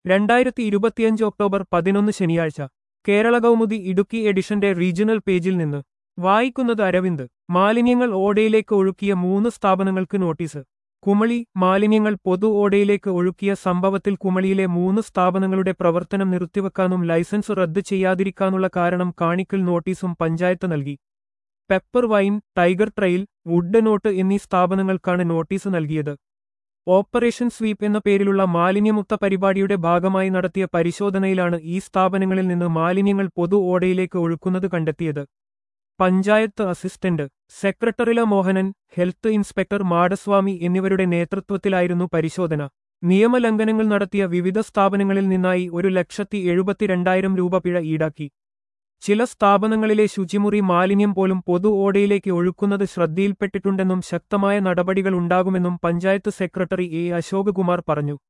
രണ്ടായിരത്തി ഇരുപത്തിയഞ്ച് ഒക്ടോബർ പതിനൊന്ന് ശനിയാഴ്ച കേരള കൗമുദി ഇടുക്കി എഡിഷന്റെ റീജിയണൽ പേജിൽ നിന്ന് വായിക്കുന്നത് അരവിന്ദ് മാലിന്യങ്ങൾ ഓടയിലേക്ക് ഒഴുക്കിയ മൂന്ന് സ്ഥാപനങ്ങൾക്ക് നോട്ടീസ് കുമളി മാലിന്യങ്ങൾ പൊതു ഓടയിലേക്ക് ഒഴുക്കിയ സംഭവത്തിൽ കുമളിയിലെ മൂന്ന് സ്ഥാപനങ്ങളുടെ പ്രവർത്തനം നിർത്തിവെക്കാനും ലൈസൻസ് റദ്ദ് ചെയ്യാതിരിക്കാനുള്ള കാരണം കാണിക്കൽ നോട്ടീസും പഞ്ചായത്ത് നൽകി pepper wine tiger trail wood note എന്നീ സ്ഥാപനങ്ങൾക്കാണ് നോട്ടീസ് നൽകിയത് ഓപ്പറേഷൻ സ്വീപ്പ് എന്ന പേരിലുള്ള മാലിന്യമുക്ത പരിപാടിയുടെ ഭാഗമായി നടത്തിയ പരിശോധനയിലാണ് ഈ സ്ഥാപനങ്ങളിൽ നിന്ന് മാലിന്യങ്ങൾ പൊതു ഓടയിലേക്ക് ഒഴുക്കുന്നത് കണ്ടെത്തിയത് പഞ്ചായത്ത് അസിസ്റ്റന്റ് സെക്രട്ടറില മോഹനൻ ഹെൽത്ത് ഇൻസ്പെക്ടർ മാടസ്വാമി എന്നിവരുടെ നേതൃത്വത്തിലായിരുന്നു പരിശോധന നിയമലംഘനങ്ങൾ നടത്തിയ വിവിധ സ്ഥാപനങ്ങളിൽ നിന്നായി ഒരു ലക്ഷത്തി എഴുപത്തിരണ്ടായിരം രൂപ പിഴ ഈടാക്കി ചില സ്ഥാപനങ്ങളിലെ ശുചിമുറി മാലിന്യം പോലും പൊതു ഓടയിലേക്ക് ഒഴുക്കുന്നത് ശ്രദ്ധയിൽപ്പെട്ടിട്ടുണ്ടെന്നും ശക്തമായ നടപടികൾ ഉണ്ടാകുമെന്നും പഞ്ചായത്ത് സെക്രട്ടറി എ അശോകകുമാർ പറഞ്ഞു